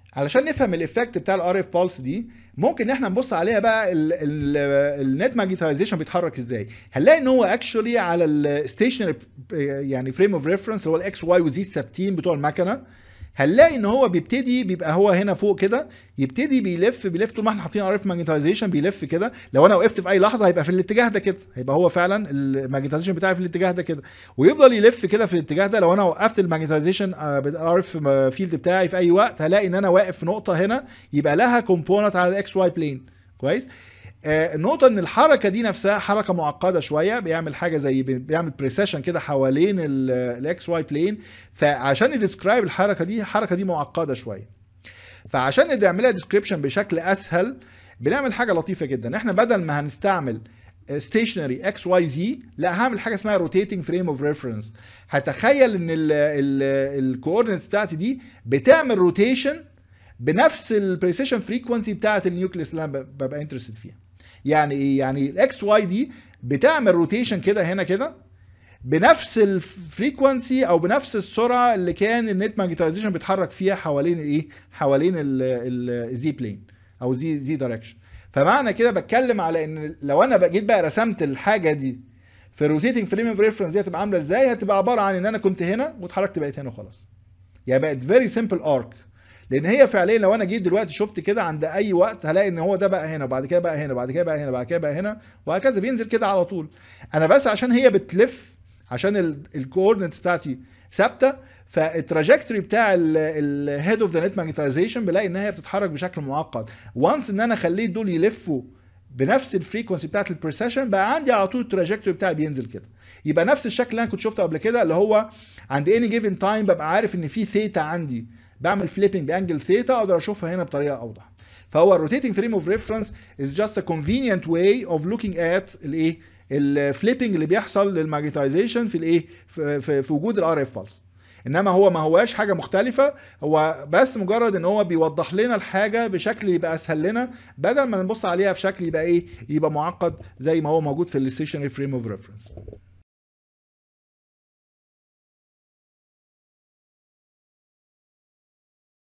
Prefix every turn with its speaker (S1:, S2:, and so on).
S1: علشان نفهم الايفكت بتاع الار اف بالس دي ممكن ان احنا نبص عليها بقى النت ماجنتايزيشن بيتحرك ازاي هنلاقي ان هو اكشولي على الستيشنري يعني فريم اوف ريفرنس اللي هو الاكس واي وزي الثابتين بتوع المكنه هنلاقي ان هو بيبتدي بيبقى هو هنا فوق كده يبتدي بيلف بيلف طول ما احنا حاطين ار اف ماجنتايزيشن بيلف كده لو انا وقفت في اي لحظه هيبقى في الاتجاه ده كده هيبقى هو فعلا الماجنتايزيشن بتاعي في الاتجاه ده كده ويفضل يلف كده في الاتجاه ده لو انا وقفت الماجنتايزيشن بالار اف فيلد بتاعي في اي وقت هلاقي ان انا واقف في نقطه هنا يبقى لها كومبوننت على الاكس واي بلين كويس آه النقطه ان الحركه دي نفسها حركه معقده شويه بيعمل حاجه زي بيعمل بريسيشن كده حوالين الاكس واي بلين فعشان نديسكرايب الحركه دي الحركه دي معقده شويه فعشان نعملها ديسكريبشن بشكل اسهل بنعمل حاجه لطيفه جدا احنا بدل ما هنستعمل ستيشنري اكس واي زي لا هعمل حاجه اسمها روتيتنج فريم اوف ريفرنس هتخيل ان الكوردينتس بتاعتي دي بتعمل روتيشن بنفس البريسيشن فريكونسي بتاعه النيوكليس اللي انا ببقى انترستد فيها يعني ايه يعني الاكس واي دي بتعمل روتيشن كده هنا كده بنفس الفريكونسي او بنفس السرعه اللي كان النت ماجنتايزيشن بيتحرك فيها حوالين الايه حوالين الزي بلين او زي زي دايركشن فمعنى كده بتكلم على ان لو انا جيت بقى رسمت الحاجه دي في الروتيتنج فريم اوف ريفرنس دي هتبقى عامله ازاي هتبقى عباره عن ان انا كنت هنا واتحركت بقيت هنا وخلاص يعني بقت فيري سمبل ارك لان هي فعليا لو انا جيت دلوقتي شفت كده عند اي وقت هلاقي ان هو ده بقى هنا وبعد كده بقى هنا وبعد كده بقى هنا وبعد كده بقى هنا وهكذا بينزل كده على طول انا بس عشان هي بتلف عشان الكوردينتس بتاعتي ثابته فالتراجكتوري بتاع الهيد اوف ذا نت ماجنتايزيشن بلاقي ان هي بتتحرك بشكل معقد وانس ان انا خليت دول يلفوا بنفس الفريكونسي بتاعت البرسيشن بقى عندي على طول التراجكتوري بتاعي بينزل كده يبقى نفس الشكل اللي انا كنت شفته قبل كده اللي هو عند اني جيفن تايم ببقى عارف ان في ثيتا عندي بعمل فليبنج بانجل ثيتا اقدر اشوفها هنا بطريقه اوضح فهو الروتيتنج فريم اوف ريفرنس از جاست ا convenient way of looking at الايه الفليبنج اللي بيحصل للماجنتايزيشن في الايه في, في, في وجود الار اف بالس انما هو ما هواش حاجه مختلفه هو بس مجرد ان هو بيوضح لنا الحاجه بشكل يبقى اسهل لنا بدل ما نبص عليها في شكل يبقى ايه يبقى معقد زي ما هو موجود في الستيشنري فريم اوف ريفرنس